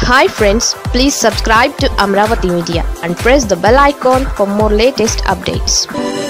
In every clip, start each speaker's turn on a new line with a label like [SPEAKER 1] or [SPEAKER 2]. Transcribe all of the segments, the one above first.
[SPEAKER 1] hi friends please subscribe to Amaravati media and press the bell icon for more latest updates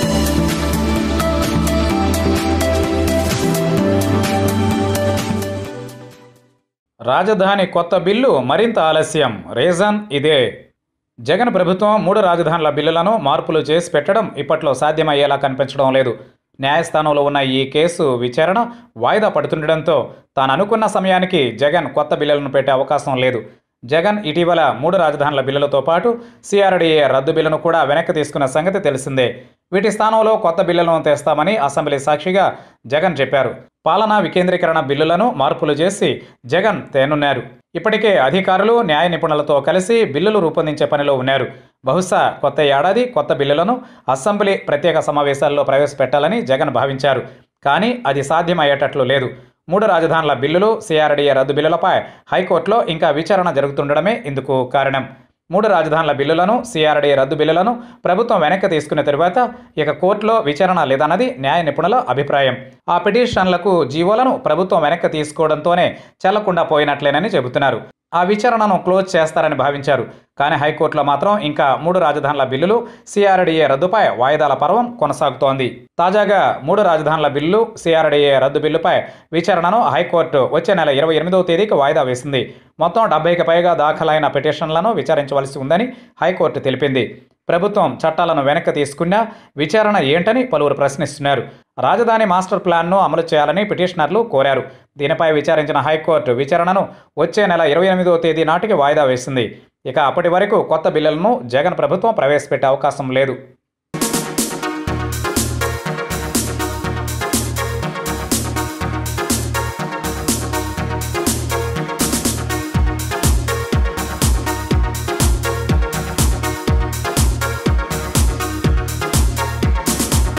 [SPEAKER 2] రాజధాని కొత్త bill మరింత ఆలస్యం reason ఇదే జగన్ ప్రభుత్వం మూడు రాజధానుల బిల్లులను మార్పులు చేసి పెట్టడం ఇప్పట్లో సాధ్యమయ్యేలా కనిపించడం లేదు న్యాయస్థానంలో ఉన్న ఈ కేసు విచారణ వాయిదా పడుతుండటంతో తాను అనుకున్న సమయానికి జగన్ కొత్త బిల్లులను పెట్టే అవకాశం లేదు జగన్ ఇటీవల మూడు రాజధానుల బిల్లులతో పాటు సిఆర్డీఏ రద్దు బిల్లును కూడా వెనక్కి తీసుకున్న సంగతి తెలిసిందే వీటి స్థానంలో కొత్త బిల్లులను తెస్తామని అసెంబ్లీ సాక్షిగా జగన్ చెప్పారు పాలనా వికేంద్రీకరణ బిల్లులను మార్పులు చేసి జగన్ తేనున్నారు ఇప్పటికే అధికారులు న్యాయ నిపుణులతో కలిసి బిల్లులు రూపొందించే పనిలో ఉన్నారు బహుశా కొత్త ఏడాది కొత్త బిల్లులను అసెంబ్లీ ప్రత్యేక సమావేశాల్లో ప్రవేశపెట్టాలని జగన్ భావించారు కానీ అది సాధ్యమయ్యేటట్లు లేదు మూడు రాజధానుల బిల్లులు సిఆర్డీఏ రద్దు బిల్లులపై హైకోర్టులో ఇంకా విచారణ జరుగుతుండడమే ఇందుకు కారణం మూడు రాజధానుల బిల్లులను సిఆర్డీ రద్దు బిల్లులను ప్రభుత్వం వెనక్కి తీసుకున్న తరువాత ఇక కోర్టులో విచారణ లేదన్నది న్యాయ నిపుణుల అభిప్రాయం ఆ పిటిషన్లకు జీవోలను ప్రభుత్వం వెనక్కి తీసుకోవడంతోనే చెల్లకుండా పోయినట్లేనని చెబుతున్నారు ఆ విచారణను క్లోజ్ చేస్తారని భావించారు కానీ హైకోర్టులో మాత్రం ఇంకా మూడు రాజధానుల బిల్లులు సిఆర్డీఏ రద్దుపై వాయిదాల పర్వం కొనసాగుతోంది తాజాగా మూడు రాజధానుల బిల్లు సిఆర్డీఏ రద్దు బిల్లుపై విచారణను హైకోర్టు వచ్చే నెల ఇరవై ఎనిమిదవ తేదీకి వాయిదా వేసింది మొత్తం డెబ్బైకి పైగా దాఖలైన పిటిషన్లను విచారించవలసి ఉందని హైకోర్టు తెలిపింది ప్రభుత్వం చట్టాలను వెనక్కి తీసుకున్నా విచారణ ఏంటని పలువురు ప్రశ్నిస్తున్నారు రాజధాని మాస్టర్ ప్లాన్ను అమలు చేయాలని పిటిషనర్లు కోరారు దీనిపై విచారించిన హైకోర్టు విచారణను వచ్చే నెల ఇరవై ఎనిమిదవ తేదీ నాటికి వాయిదా వేసింది ఇక అప్పటి వరకు కొత్త బిల్లులను జగన్ ప్రభుత్వం ప్రవేశపెట్టే అవకాశం లేదు